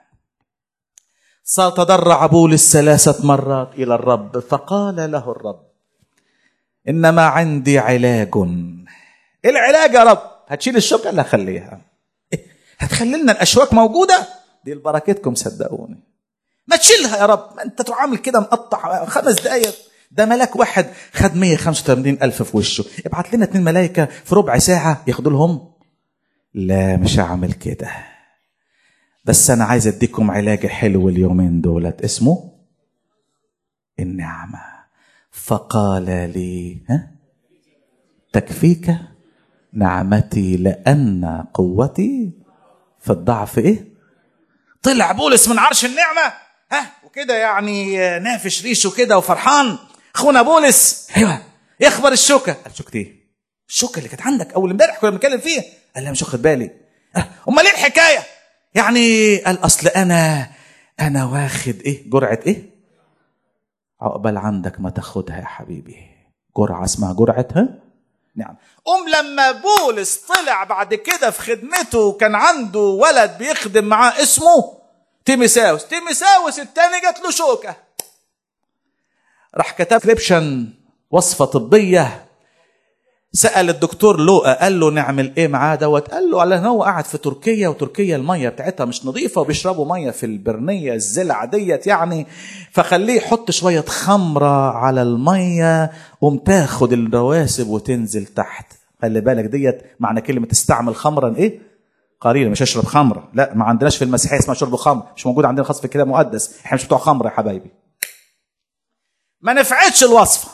ستضرع بولس ثلاثه مرات الى الرب فقال له الرب انما عندي علاج ايه العلاج يا رب هتشيل الشوكه لا خليها إيه؟ هتخلي لنا الاشواك موجوده دي لبركتكم صدقوني ما تشيلها يا رب ما انت تعامل كده مقطع خمس دقايق ده ملاك واحد خد 185 ألف في وشه ابعت لنا اتنين ملايكة في ربع ساعة ياخدوا لهم لا مش هعمل كده بس أنا عايز أديكم علاج حلو اليومين دولت اسمه النعمة فقال لي ها تكفيك نعمتي لأن قوتي في الضعف إيه طلع بولس من عرش النعمة ها وكده يعني نافش ريشه كده وفرحان اخونا بولس ايوه يخبر الشوكه قال شوكه ايه؟ الشوكه اللي كانت عندك اول امبارح كنا بنتكلم فيها قال لا مش واخد بالي أه، امال ايه الحكايه؟ يعني قال اصل انا انا واخد ايه؟ جرعه ايه؟ عقبال عندك ما تاخدها يا حبيبي جرعه اسمها جرعه ها؟ نعم قوم لما بولس طلع بعد كده في خدمته كان عنده ولد بيخدم معاه اسمه تيميساوس تيميساوس التاني جات له شوكه راح كتب كريبشن وصفه طبيه سال الدكتور لوقا قال له نعمل ايه معاه دوت قال له على ان هو قاعد في تركيا وتركيا الميه بتاعتها مش نظيفه وبيشربوا ميه في البرنيه الزلع ديت يعني فخليه يحط شويه خمره على الميه قوم تاخد الرواسب وتنزل تحت خلي بالك ديت معنى كلمه تستعمل خمرا ايه قليلا مش اشرب خمره لا ما عندناش في المسيحيه اسمها شرب خمر مش موجود عندنا خاص في الكتاب المقدس احنا مش بتوع خمر يا حبايبي ما نفعتش الوصفه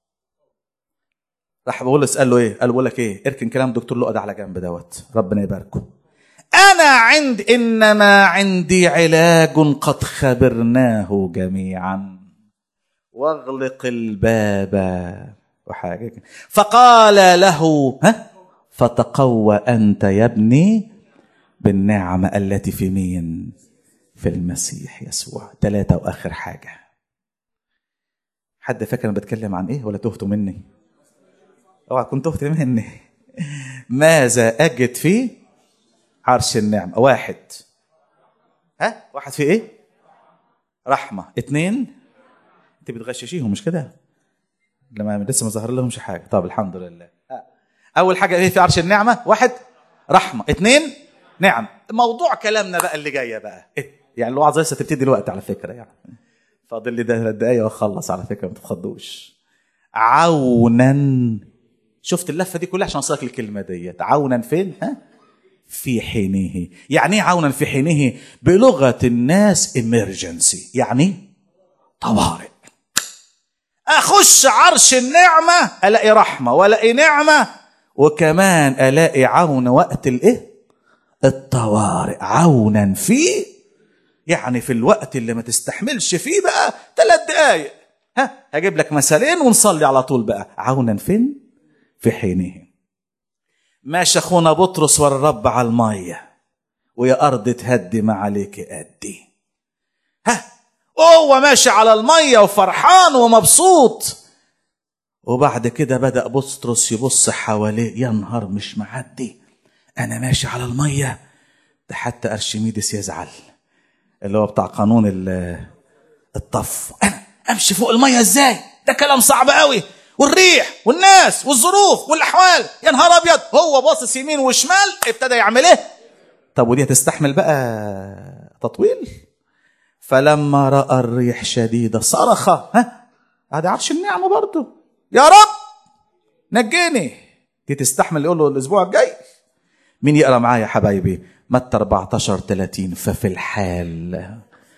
راح بولس قال له ايه قال بقول لك ايه اركن كلام دكتور لؤى ده على جنب دوت ربنا يباركه انا عند انما عندي علاج قد خبرناه جميعا واغلق الباب وحاجه فقال له ها فتقوى انت يا ابني بالنعمه التي في مين في المسيح يسوع ثلاثه واخر حاجه حد فاكر انا بتكلم عن ايه ولا تهتوا مني اوعى كنت تهت مني ماذا اجد في عرش النعمه واحد ها واحد في ايه رحمه اثنين انت بتغششيهم مش كده لما لسه ما ظهر لهمش حاجه طب الحمد لله اول حاجه ايه في عرش النعمه واحد رحمه اثنين نعم موضوع كلامنا بقى اللي جايه بقى إيه؟ يعني الوعظه لسه تبتدي دلوقتي على فكره يعني فاضل لي ده ثلاث دقايق واخلص على فكره ما تتخضوش عونا شفت اللفه دي كلها عشان اوصلك الكلمه ديت عونا فين ها في حينه يعني ايه عونا في حينه بلغه الناس امرجنسي يعني طوارئ اخش عرش النعمه الاقي رحمه والاقي نعمه وكمان الاقي عون وقت الايه الطوارئ عونا فيه يعني في الوقت اللي ما تستحملش فيه بقى ثلاث دقايق ها هجيب لك مثالين ونصلي على طول بقى عونا فين في حينه ماشي اخونا بطرس والرب على الميه ويا ارض تهدي ما عليك ادي ها هو ماشي على الميه وفرحان ومبسوط وبعد كده بدا بطرس يبص حواليه يا نهار مش معدي انا ماشي على الميه ده حتى ارشميدس يزعل اللي هو بتاع قانون الطف انا امشي فوق الميه ازاي ده كلام صعب قوي والريح والناس والظروف والاحوال يا نهار ابيض هو باصص يمين وشمال ابتدى يعمل ايه طب ودي هتستحمل بقى تطويل فلما راى الريح شديده صرخ ها هذا عرش النعمه برضه يا رب نجيني دي تستحمل يقول له الاسبوع الجاي مين يقرا معايا يا حبايبي متى 14 30 ففي الحال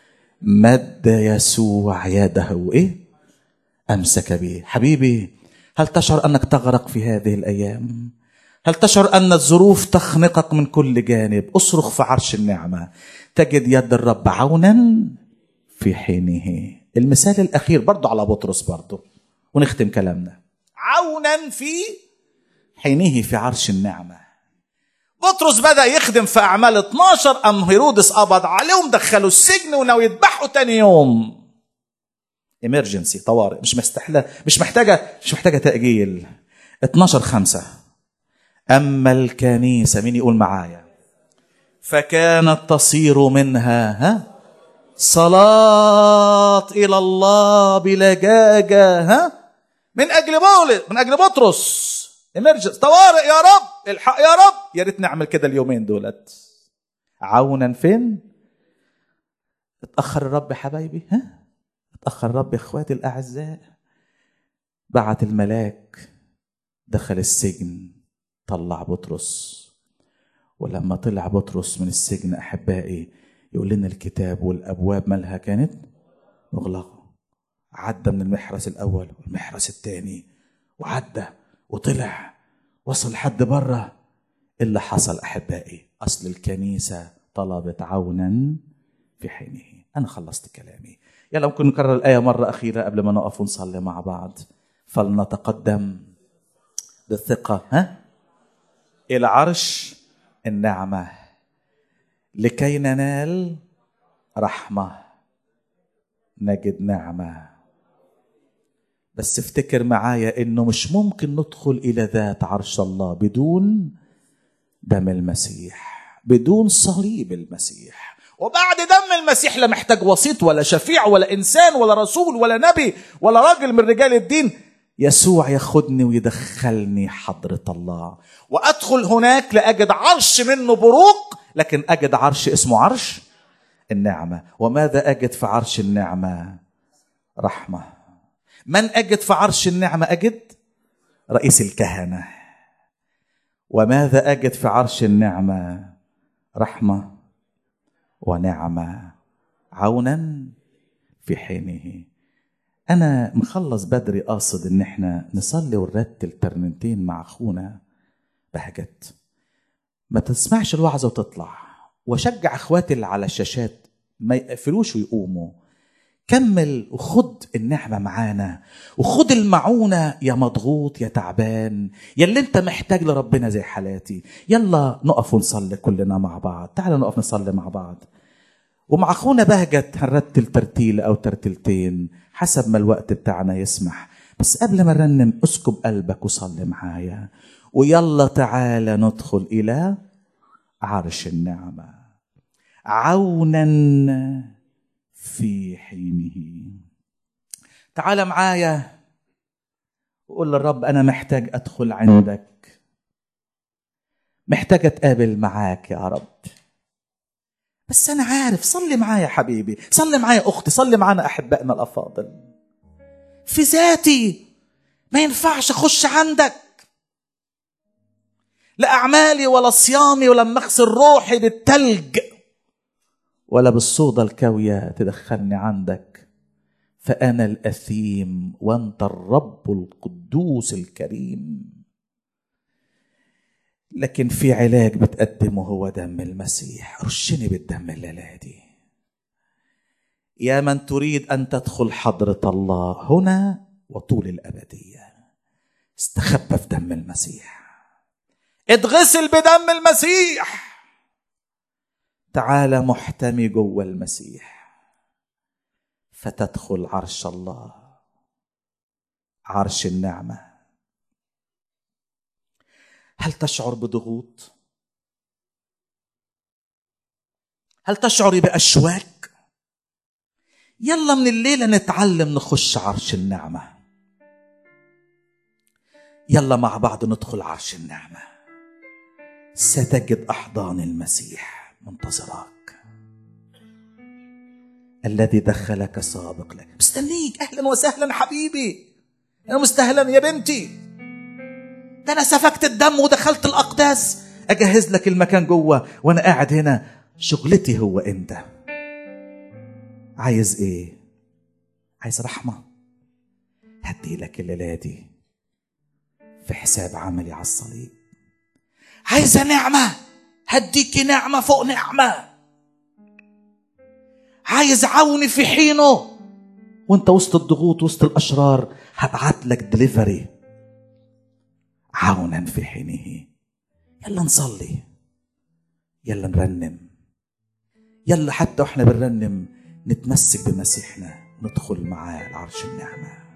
مد يسوع يده وايه امسك به حبيبي هل تشعر انك تغرق في هذه الايام هل تشعر أن الظروف تخنقك من كل جانب اصرخ في عرش النعمة تجد يد الرب عونا في حينه المثال الأخير برضو على بطرس برضو ونختم كلامنا عونا في حينه في عرش النعمة بطرس بدأ يخدم في أعمال 12 أم هيرودس قبض عليهم دخلوا السجن وناوي يذبحوا تاني يوم امرجنسي طوارئ مش مستحلة مش محتاجة مش محتاجة تأجيل 12 خمسة أما الكنيسة مين يقول معايا فكانت تصير منها ها صلاة إلى الله بلجاجة ها من أجل بولس من أجل بطرس امرجنس طوارئ يا رب الحق يا رب يا ريت نعمل كده اليومين دولت عونا فين اتأخر الرب حبايبي ها اتأخر الرب اخواتي الأعزاء بعت الملاك دخل السجن طلع بطرس ولما طلع بطرس من السجن احبائي يقول لنا الكتاب والابواب مالها كانت مغلقه عدى من المحرس الاول والمحرس الثاني وعدى وطلع وصل لحد بره اللي حصل احبائي اصل الكنيسه طلبت عونا في حينه انا خلصت كلامي يلا ممكن نكرر الايه مره اخيره قبل ما نقف ونصلي مع بعض فلنتقدم بالثقه ها الى عرش النعمه لكي ننال رحمه نجد نعمه بس افتكر معايا انه مش ممكن ندخل الى ذات عرش الله بدون دم المسيح بدون صليب المسيح وبعد دم المسيح لا محتاج وسيط ولا شفيع ولا انسان ولا رسول ولا نبي ولا راجل من رجال الدين يسوع ياخدني ويدخلني حضرة الله وأدخل هناك لأجد عرش منه بروق لكن أجد عرش اسمه عرش النعمة وماذا أجد في عرش النعمة رحمة من أجد في عرش النعمة أجد رئيس الكهنة وماذا أجد في عرش النعمة رحمة ونعمة عونا في حينه أنا مخلص بدري قاصد إن إحنا نصلي ونرتل ترنيمتين مع أخونا بهجت ما تسمعش الوعظة وتطلع وشجع إخواتي اللي على الشاشات ما يقفلوش ويقوموا كمل وخد النعمة معانا وخد المعونة يا مضغوط يا تعبان يا اللي انت محتاج لربنا زي حالاتي يلا نقف ونصلي كلنا مع بعض تعال نقف نصلي مع بعض ومع اخونا بهجت هنرتل ترتيل او ترتيلتين حسب ما الوقت بتاعنا يسمح بس قبل ما نرنم اسكب قلبك وصلي معايا ويلا تعالى ندخل الى عرش النعمه عونا في حينه تعال معايا وقول للرب انا محتاج ادخل عندك محتاج اتقابل معاك يا رب بس انا عارف صلي معايا حبيبي صلي معايا اختي صلي معانا احبائنا الافاضل في ذاتي ما ينفعش اخش عندك لا اعمالي ولا صيامي ولا اغسل روحي بالتلج ولا بالصودا الكاويه تدخلني عندك فانا الاثيم وانت الرب القدوس الكريم لكن في علاج بتقدمه هو دم المسيح رشني بالدم الليلة دي يا من تريد أن تدخل حضرة الله هنا وطول الأبدية استخبى في دم المسيح اتغسل بدم المسيح تعال محتمي جوه المسيح فتدخل عرش الله عرش النعمه هل تشعر بضغوط هل تشعري باشواك يلا من الليله نتعلم نخش عرش النعمه يلا مع بعض ندخل عرش النعمه ستجد احضان المسيح منتظراك الذي دخلك سابق لك مستنيك اهلا وسهلا حبيبي انا مستهلا يا بنتي ده انا سفكت الدم ودخلت الاقداس اجهز لك المكان جوه وانا قاعد هنا شغلتي هو انت عايز ايه عايز رحمه هدي لك الليله دي في حساب عملي على الصليب عايزة نعمة هديكي نعمة فوق نعمة عايز عوني في حينه وانت وسط الضغوط وسط الاشرار هبعت لك دليفري عونا في حينه يلا نصلي يلا نرنم يلا حتى واحنا بنرنم نتمسك بمسيحنا ندخل معاه العرش النعمه